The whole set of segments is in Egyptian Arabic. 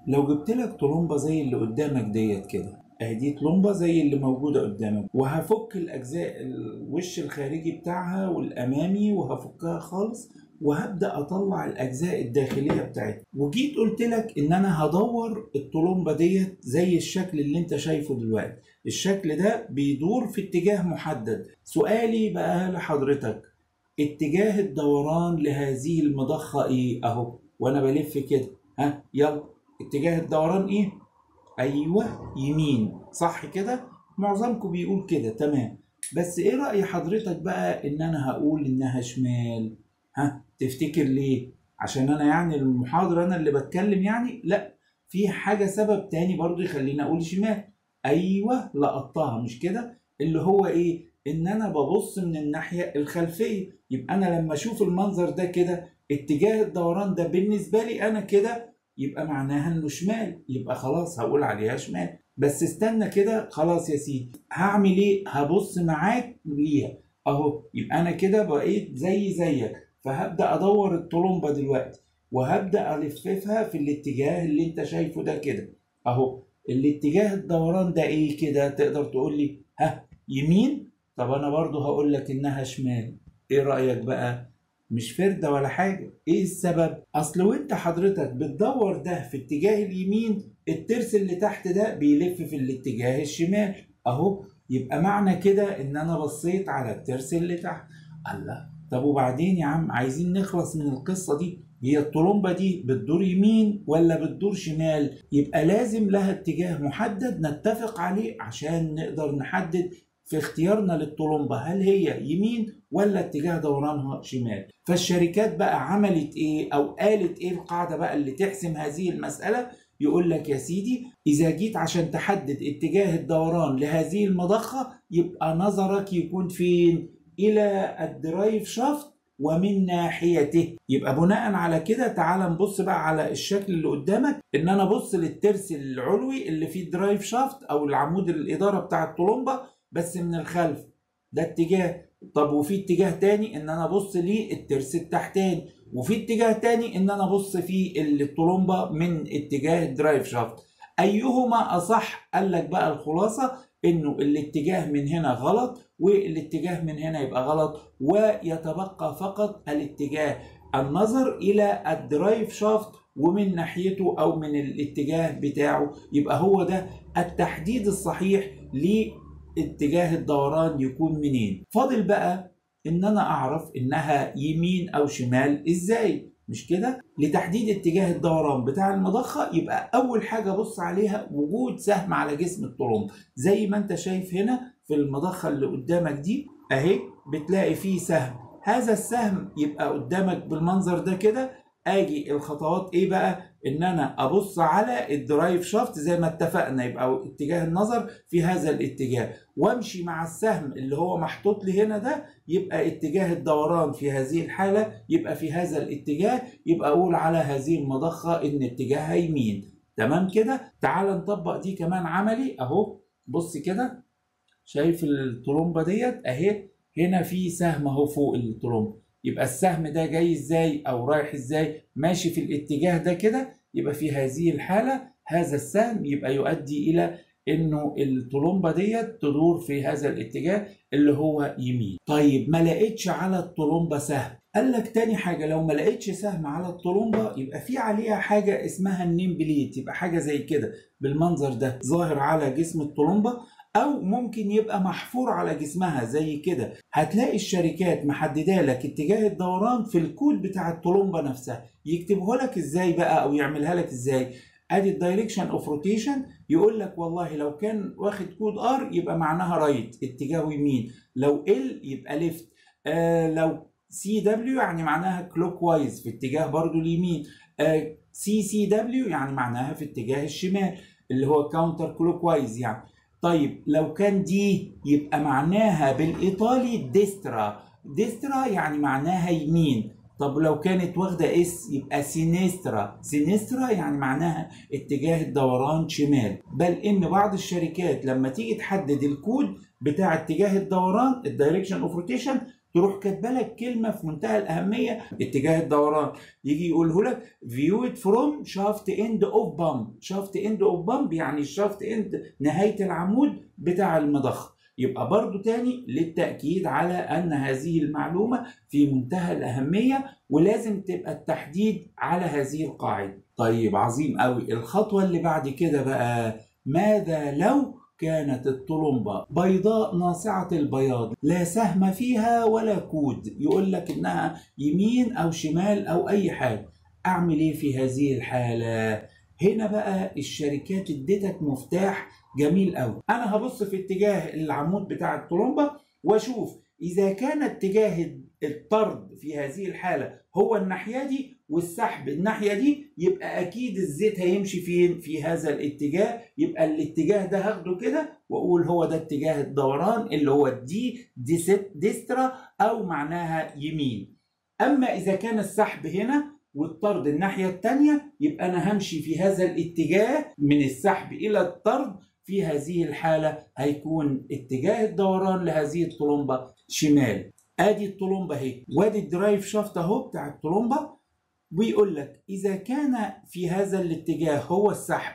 لو جبت لك طلمبة زي اللي قدامك ديت كده اهي دي طلمبة زي اللي موجودة قدامك وهفك الأجزاء الوش الخارجي بتاعها والأمامي وهفكها خالص وهبدأ أطلع الأجزاء الداخلية بتاعتها وجيت قلت لك إن أنا هدور الطلمبة ديت زي الشكل اللي أنت شايفه دلوقتي الشكل ده بيدور في اتجاه محدد سؤالي بقى لحضرتك اتجاه الدوران لهذه المضخة إيه أهو وأنا بلف كده ها يلا اتجاه الدوران إيه ايوه يمين صح كده معظمكم بيقول كده تمام بس ايه رأي حضرتك بقى ان انا هقول انها شمال ها تفتكر ليه عشان انا يعني المحاضرة انا اللي بتكلم يعني لا في حاجة سبب تاني برضو يخليني اقول شمال ايوه لقطتها مش كده اللي هو ايه ان انا ببص من الناحية الخلفية يبقى انا لما اشوف المنظر ده كده اتجاه الدوران ده بالنسبة لي انا كده يبقى معناها انه شمال يبقى خلاص هقول عليها شمال بس استنى كده خلاص يا سيدي هعمل ايه هبص معاك ليها اهو يبقى انا كده بقيت زي زيك فهبدا ادور الطلمبه دلوقتي وهبدا الففها في الاتجاه اللي انت شايفه ده كده اهو الاتجاه الدوران ده ايه كده تقدر تقول لي ها يمين طب انا برضو هقول لك انها شمال ايه رايك بقى مش فردة ولا حاجة ايه السبب اصل وانت حضرتك بتدور ده في اتجاه اليمين الترس اللي تحت ده بيلف في الاتجاه الشمال اهو يبقى معنى كده ان انا بصيت على الترس اللي تحت الله طب وبعدين يا عم عايزين نخلص من القصة دي هي الطلمبة دي بتدور يمين ولا بتدور شمال يبقى لازم لها اتجاه محدد نتفق عليه عشان نقدر نحدد في اختيارنا للطلمبة هل هي يمين ولا اتجاه دورانها شمال فالشركات بقى عملت ايه او قالت ايه القاعدة بقى اللي تحسم هذه المسألة يقول لك يا سيدي اذا جيت عشان تحدد اتجاه الدوران لهذه المضخة يبقى نظرك يكون فين الى الدرايف شافت ومن ناحيته يبقى بناء على كده تعال نبص بقى على الشكل اللي قدامك ان انا ابص للترس العلوي اللي فيه الدرايف شافت او العمود الاداره بتاع الطلمبه بس من الخلف ده اتجاه طب وفي اتجاه تاني ان انا ابص للترس التحتاني وفي اتجاه تاني ان انا ابص في الطلمبه من اتجاه الدرايف شافت ايهما اصح قال لك بقى الخلاصه انه الاتجاه من هنا غلط والاتجاه من هنا يبقى غلط ويتبقى فقط الاتجاه النظر الى الدرايف شافت ومن ناحيته او من الاتجاه بتاعه يبقى هو ده التحديد الصحيح لاتجاه الدوران يكون منين فاضل بقى ان انا اعرف انها يمين او شمال ازاي مش كده لتحديد اتجاه الدوران بتاع المضخه يبقى اول حاجه بص عليها وجود سهم على جسم الطلمب زي ما انت شايف هنا في المضخه اللي قدامك دي اهي بتلاقي فيه سهم هذا السهم يبقى قدامك بالمنظر ده كده اجي الخطوات ايه بقى ان انا ابص على الدرايف شافت زي ما اتفقنا يبقى اتجاه النظر في هذا الاتجاه وامشي مع السهم اللي هو محطوط لي هنا ده يبقى اتجاه الدوران في هذه الحاله يبقى في هذا الاتجاه يبقى اقول على هذه المضخه ان اتجاهها يمين تمام كده تعال نطبق دي كمان عملي اهو بص كده شايف الطلمبه ديت اهي هنا في سهم اهو فوق الطلمبه يبقى السهم ده جاي ازاي او رايح ازاي ماشي في الاتجاه ده كده يبقى في هذه الحالة هذا السهم يبقى يؤدي الى انه الطلمبة ديت تدور في هذا الاتجاه اللي هو يمين طيب ما لقيتش على الطلمبة سهم قال لك تاني حاجة لو ما لقيتش سهم على الطلمبة يبقى في عليها حاجة اسمها النيم بليت يبقى حاجة زي كده بالمنظر ده ظاهر على جسم الطلمبة او ممكن يبقى محفور على جسمها زي كده هتلاقي الشركات محدده لك اتجاه الدوران في الكود بتاع الطلمبه نفسها يكتبه لك ازاي بقى او يعملها لك ازاي ادي الدايركشن اوف روتيشن يقول لك والله لو كان واخد كود ار يبقى معناها رايت اتجاهه يمين لو ال يبقى ليفت آه لو سي دبليو يعني معناها كلوك وايز في اتجاه برضو اليمين آه سي سي دبليو يعني معناها في اتجاه الشمال اللي هو كاونتر كلوك وايز يعني طيب لو كان دي يبقى معناها بالايطالي ديسترا ديسترا يعني معناها يمين طب لو كانت واخدة اس يبقى سينسترا سينسترا يعني معناها اتجاه الدوران شمال بل ان بعض الشركات لما تيجي تحدد الكود بتاع اتجاه الدوران الدايركشن اوف روتيشن تروح كاتبه لك كلمه في منتهى الاهميه اتجاه الدوران يجي يقوله لك فيو فروم شافت اند اوف بامب شافت اند اوف بامب يعني الشافت اند نهايه العمود بتاع المضخه يبقى برضو تاني للتأكيد على أن هذه المعلومة في منتهى الأهمية ولازم تبقى التحديد على هذه القاعدة طيب عظيم قوي الخطوة اللي بعد كده بقى ماذا لو كانت الطلمبة بيضاء ناصعة البياض لا سهم فيها ولا كود يقول لك إنها يمين أو شمال أو أي حاجة أعمل إيه في هذه الحالة هنا بقى الشركات اديتك مفتاح جميل قوي انا هبص في اتجاه العمود بتاع الطلمبه واشوف اذا كان اتجاه الطرد في هذه الحاله هو الناحيه دي والسحب الناحيه دي يبقى اكيد الزيت هيمشي فين في هذا الاتجاه يبقى الاتجاه ده هاخده كده واقول هو ده اتجاه الدوران اللي هو الدي ديسترا او معناها يمين اما اذا كان السحب هنا والطرد الناحية التانية يبقى أنا همشي في هذا الاتجاه من السحب إلى الطرد في هذه الحالة هيكون اتجاه الدوران لهذه الطلمبة شمال ادي الطلمبة اهي وادي الدرايف شافت اهو بتاع الطلمبة ويقول لك اذا كان في هذا الاتجاه هو السحب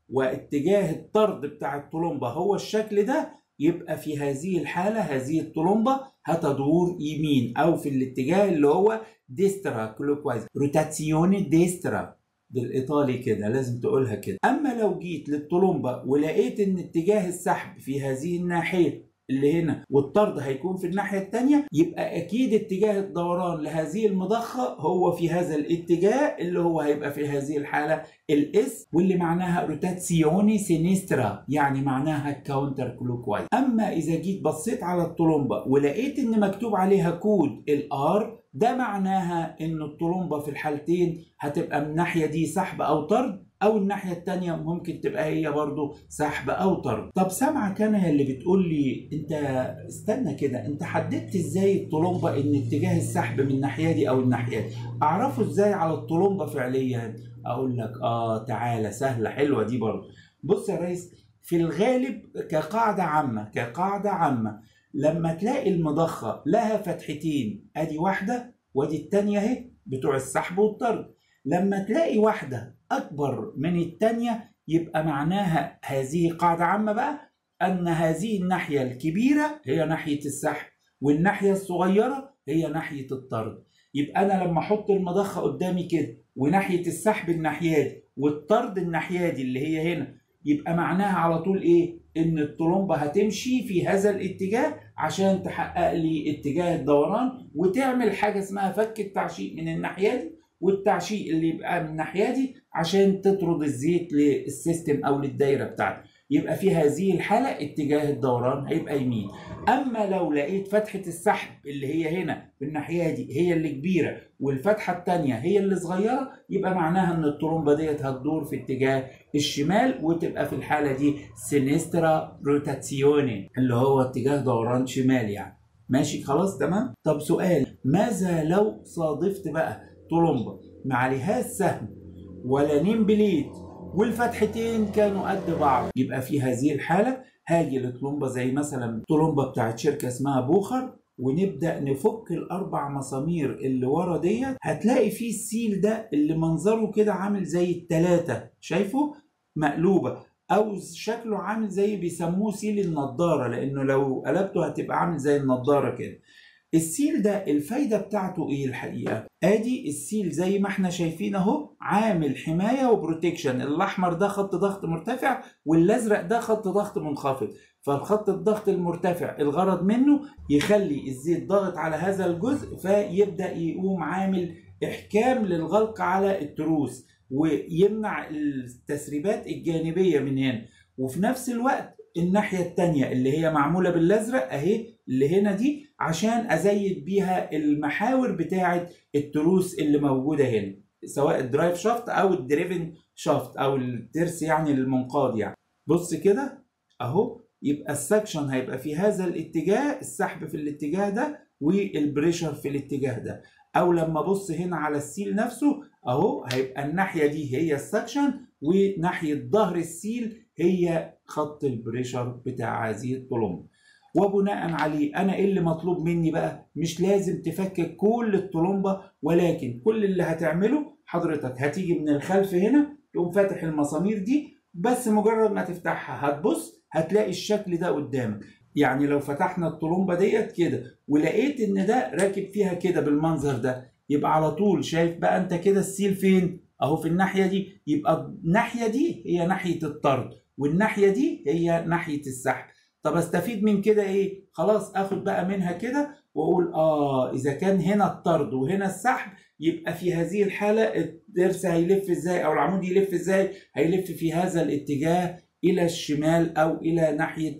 واتجاه الطرد بتاع الطلمبة هو الشكل ده يبقى في هذه الحالة هذه الطلمبة هتدور يمين أو في الاتجاه اللي هو ديسترا كلوكوايز روتاتيوني ديسترا بالايطالي كده لازم تقولها كده اما لو جيت للطلمبه ولقيت ان اتجاه السحب في هذه الناحيه اللي هنا والطرد هيكون في الناحيه الثانيه يبقى اكيد اتجاه الدوران لهذه المضخه هو في هذا الاتجاه اللي هو هيبقى في هذه الحاله الاس واللي معناها روتاتسيوني سينيسترا يعني معناها كاونتر كلوكوايز اما اذا جيت بصيت على الطلمبه ولقيت ان مكتوب عليها كود الار ده معناها ان الطلمبه في الحالتين هتبقى من الناحيه دي سحب او طرد او الناحيه الثانيه ممكن تبقى هي برضو سحب او طرد طب سامعك انا اللي بتقول لي انت استنى كده انت حددت ازاي الطلمبه ان اتجاه السحب من الناحيه دي او الناحيه دي اعرفه ازاي على الطلمبه فعليا اقول لك اه تعالى سهله حلوه دي برضو بص يا ريس في الغالب كقاعده عامه كقاعده عامه لما تلاقي المضخه لها فتحتين ادي واحده وادي الثانيه اهي بتوع السحب والطرد لما تلاقي واحده اكبر من الثانيه يبقى معناها هذه قاعده عامه بقى ان هذه الناحيه الكبيره هي ناحيه السحب والناحيه الصغيره هي ناحيه الطرد يبقى انا لما احط المضخه قدامي كده وناحيه السحب الناحيه دي والطرد الناحيه دي اللي هي هنا يبقى معناها على طول ايه ان الطلمبه هتمشي في هذا الاتجاه عشان تحقق لي اتجاه الدوران وتعمل حاجه اسمها فك التعشيق من الناحيه دي والتعشيق اللي يبقى من الناحيه دي عشان تطرد الزيت للسيستم او للدايره بتاعتي يبقى في هذه الحالة اتجاه الدوران هيبقى يمين أما لو لقيت فتحة السحب اللي هي هنا بالناحية دي هي اللي كبيرة والفتحة التانية هي اللي صغيرة يبقى معناها إن الطرمبة ديت هتدور في اتجاه الشمال وتبقى في الحالة دي سينسترا روتاتسيوني اللي هو اتجاه دوران شمال يعني ماشي خلاص تمام طب سؤال ماذا لو صادفت بقى طرمبة ما عليهاش سهم ولا نمبليت والفتحتين كانوا قد بعض يبقى في هذه الحالة هاجي لطلمبة زي مثلا طلمبة بتاعت شركة اسمها بوخر ونبدأ نفك الأربع مسامير اللي ورا ديت هتلاقي فيه السيل ده اللي منظره كده عامل زي التلاتة شايفه مقلوبة أو شكله عامل زي بيسموه سيل النضارة لأنه لو قلبته هتبقى عامل زي النضارة كده السيل ده الفايدة بتاعته ايه الحقيقة؟ ادي السيل زي ما احنا شايفين اهو عامل حماية وبروتكشن الاحمر ده خط ضغط مرتفع والازرق ده خط ضغط منخفض فالخط الضغط المرتفع الغرض منه يخلي الزيت ضاغط على هذا الجزء فيبدأ يقوم عامل احكام للغلق على التروس ويمنع التسريبات الجانبية من هنا وفي نفس الوقت الناحية التانية اللي هي معمولة بالازرق اهي اللي هنا دي عشان ازيد بيها المحاور بتاعة التروس اللي موجودة هنا سواء الدرايف شافت او الدريفن شافت او الترس يعني المنقاد يعني بص كده اهو يبقى السكشن هيبقى في هذا الاتجاه السحب في الاتجاه ده والبريشر في الاتجاه ده او لما ابص هنا على السيل نفسه اهو هيبقى الناحيه دي هي السكشن وناحيه ظهر السيل هي خط البريشر بتاع هذه الطلمبه وبناء عليه انا ايه اللي مطلوب مني بقى مش لازم تفكك كل الطلمبه ولكن كل اللي هتعمله حضرتك هتيجي من الخلف هنا تقوم فاتح المسامير دي بس مجرد ما تفتحها هتبص هتلاقي الشكل ده قدامك يعني لو فتحنا الطلمبه ديت كده ولقيت ان ده راكب فيها كده بالمنظر ده يبقى على طول شايف بقى انت كده السيل فين اهو في الناحيه دي يبقى الناحيه دي هي ناحيه الطرد والناحيه دي هي ناحيه السحب طب استفيد من كده ايه خلاص اخد بقى منها كده واقول اه اذا كان هنا الطرد وهنا السحب يبقى في هذه الحاله الضرس هيلف ازاي او العمود يلف ازاي هيلف في هذا الاتجاه الى الشمال او الى ناحيه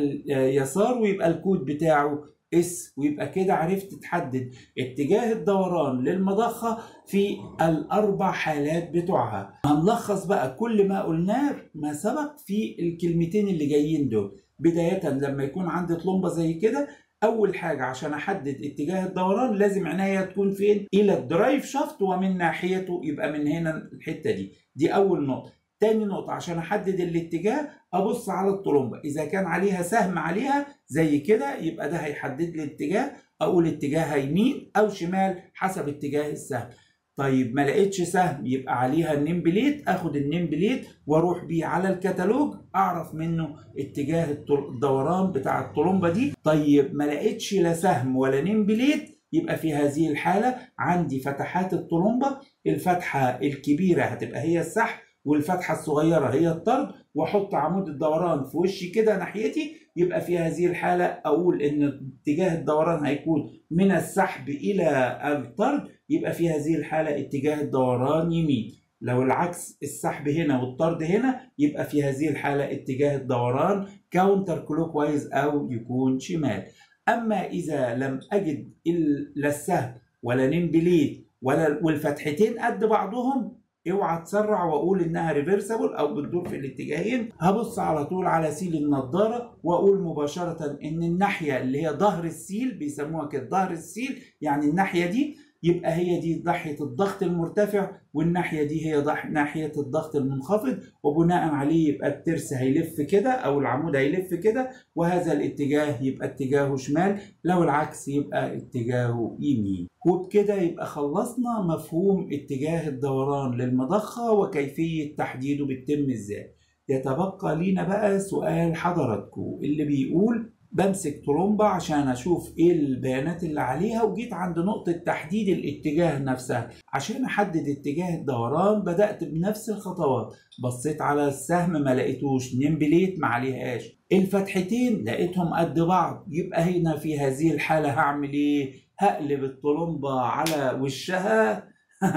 اليسار ويبقى الكود بتاعه اس ويبقى كده عرفت تحدد اتجاه الدوران للمضخة في الأربع حالات بتوعها هنلخص بقى كل ما قلناه ما سبق في الكلمتين اللي جايين دول بداية لما يكون عندي طلمبة زي كده أول حاجة عشان أحدد اتجاه الدوران لازم عناية تكون فين؟ إلى الدرايف شافت ومن ناحيته يبقى من هنا الحتة دي دي أول نقطة تاني نقطة عشان أحدد الاتجاه أبص على الطلمبة إذا كان عليها سهم عليها زي كده يبقى ده هيحدد لي الاتجاه أقول اتجاهها يمين أو شمال حسب اتجاه السهم طيب ما لقيتش سهم يبقى عليها النيم بليت اخد النيم بليت واروح بيه على الكتالوج اعرف منه اتجاه الدوران بتاع الطلمبه دي طيب ما لقيتش لا سهم ولا نيم بليت يبقى في هذه الحاله عندي فتحات الطلمبه الفتحه الكبيره هتبقى هي السحب والفتحه الصغيره هي الطرد واحط عمود الدوران في وشي كده ناحيتي يبقى في هذه الحاله اقول ان اتجاه الدوران هيكون من السحب الى الطرد يبقى في هذه الحاله اتجاه الدوران يمين لو العكس السحب هنا والطرد هنا يبقى في هذه الحاله اتجاه الدوران كاونتر كلوك وايز او يكون شمال اما اذا لم اجد لا السهم ولا نيم بليت ولا والفتحتين قد بعضهم اوعى تسرع واقول انها ريفرسبل او بتدور في الاتجاهين هبص على طول على سيل النضاره واقول مباشره ان الناحيه اللي هي ظهر السيل بيسموها كده ظهر السيل يعني الناحيه دي يبقى هي دي ناحيه الضغط المرتفع والناحيه دي هي ناحيه الضغط المنخفض وبناء عليه يبقى الترس هيلف كده او العمود هيلف كده وهذا الاتجاه يبقى اتجاهه شمال لو العكس يبقى اتجاهه يمين وبكده يبقى خلصنا مفهوم اتجاه الدوران للمضخه وكيفيه تحديده بتتم ازاي يتبقى لينا بقى سؤال حضراتكم اللي بيقول بمسك طرمبة عشان أشوف إيه البيانات اللي عليها وجيت عند نقطة تحديد الاتجاه نفسها عشان أحدد اتجاه الدوران بدأت بنفس الخطوات بصيت على السهم ما لقيتوش نمبليت ما عليهاش الفتحتين لقيتهم قد بعض يبقى هنا في هذه الحالة هعمل إيه؟ هقلب الطلمبة على وشها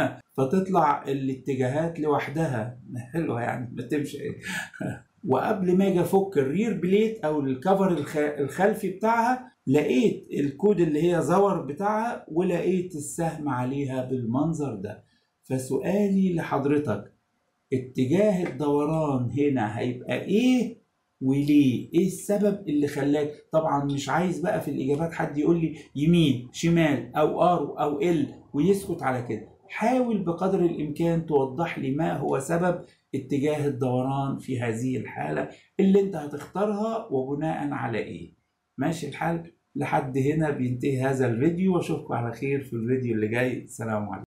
فتطلع الاتجاهات لوحدها حلوة يعني ما تمشي وقبل ما اجي افك الرير بليت او الكفر الخلفي بتاعها لقيت الكود اللي هي زور بتاعها ولقيت السهم عليها بالمنظر ده فسؤالي لحضرتك اتجاه الدوران هنا هيبقى ايه وليه ايه السبب اللي خلاك طبعا مش عايز بقى في الاجابات حد يقول لي يمين شمال او ار او ال ويسكت على كده حاول بقدر الامكان توضح لي ما هو سبب اتجاه الدوران في هذه الحالة اللي انت هتختارها وبناء على ايه ماشي الحال لحد هنا بينتهي هذا الفيديو واشوفكم على خير في الفيديو اللي جاي السلام عليكم